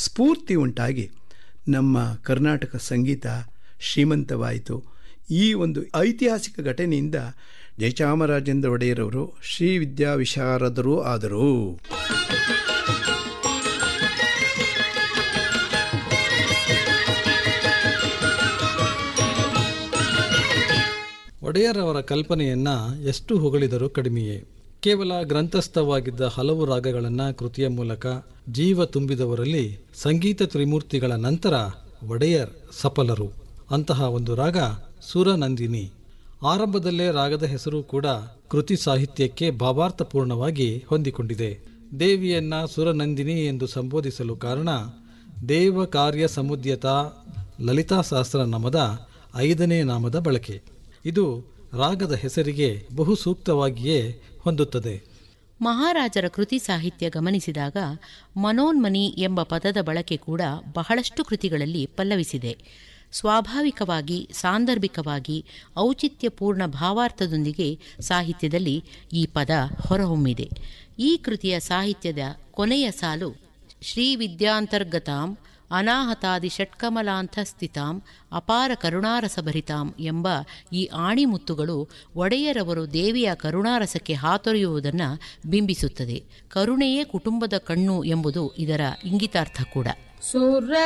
ಸ್ಫೂರ್ತಿ ಉಂಟಾಗಿ ನಮ್ಮ ಕರ್ನಾಟಕ ಸಂಗೀತ ಶ್ರೀಮಂತವಾಯಿತು ಈ ಒಂದು ಐತಿಹಾಸಿಕ ಘಟನೆಯಿಂದ ಜಯಚಾಮರಾಜೇಂದ್ರ ಒಡೆಯರವರು ಶ್ರೀ ವಿದ್ಯಾ ವಿಶಾರದರು ಆದರು ಒಡೆಯರವರ ಕಲ್ಪನೆಯನ್ನ ಎಷ್ಟು ಹೊಗಳಿದರೂ ಕಡಿಮೆಯೇ ಕೇವಲ ಗ್ರಂಥಸ್ಥವಾಗಿದ್ದ ಹಲವು ರಾಗಗಳನ್ನು ಕೃತಿಯ ಮೂಲಕ ಜೀವ ತುಂಬಿದವರಲ್ಲಿ ಸಂಗೀತ ತ್ರಿಮೂರ್ತಿಗಳ ನಂತರ ಒಡೆಯರ್ ಸಫಲರು ಅಂತಹ ಒಂದು ರಾಗ ಸುರನಂದಿನಿ ಆರಂಭದಲ್ಲೇ ರಾಗದ ಹೆಸರು ಕೂಡ ಕೃತಿ ಸಾಹಿತ್ಯಕ್ಕೆ ಭಾವಾರ್ಥಪೂರ್ಣವಾಗಿ ಹೊಂದಿಕೊಂಡಿದೆ ದೇವಿಯನ್ನ ಸುರನಂದಿನಿ ಎಂದು ಸಂಬೋಧಿಸಲು ಕಾರಣ ದೇವ ಕಾರ್ಯ ಸಮುದ್ಯತ ಲಲಿತಾ ಸಹಸ್ರನಾಮದ ಐದನೇ ನಾಮದ ಬಳಕೆ ಇದು ರಾಗದ ಹೆಸರಿಗೆ ಬಹು ಸೂಕ್ತವಾಗಿಯೇ ಹೊಂದುತ್ತದೆ ಮಹಾರಾಜರ ಕೃತಿ ಸಾಹಿತ್ಯ ಗಮನಿಸಿದಾಗ ಮನೋನ್ಮನಿ ಎಂಬ ಪದದ ಬಳಕೆ ಕೂಡ ಬಹಳಷ್ಟು ಕೃತಿಗಳಲ್ಲಿ ಪಲ್ಲವಿಸಿದೆ ಸ್ವಾಭಾವಿಕವಾಗಿ ಸಾಂದರ್ಭಿಕವಾಗಿ ಔಚಿತ್ಯಪೂರ್ಣ ಭಾವಾರ್ಥದೊಂದಿಗೆ ಸಾಹಿತ್ಯದಲ್ಲಿ ಈ ಪದ ಹೊರಹೊಮ್ಮಿದೆ ಈ ಕೃತಿಯ ಸಾಹಿತ್ಯದ ಕೊನೆಯ ಸಾಲು ಶ್ರೀ ವಿದ್ಯಾಂತರ್ಗತಾಂ ಅನಾಹತಾದಿ ಷಟ್ಕಮಲಾಂತಸ್ಥಿತಾಂ ಅಪಾರ ಕರುಣಾರಸಭರಿತಾಂ ಎಂಬ ಈ ಆಣಿಮುತ್ತುಗಳು ಒಡೆಯರವರು ದೇವಿಯ ಕರುಣಾರಸಕ್ಕೆ ಹಾತೊರೆಯುವುದನ್ನು ಬಿಂಬಿಸುತ್ತದೆ ಕರುಣೆಯೇ ಕುಟುಂಬದ ಕಣ್ಣು ಎಂಬುದು ಇದರ ಇಂಗಿತಾರ್ಥ ಕೂಡ ಸುರ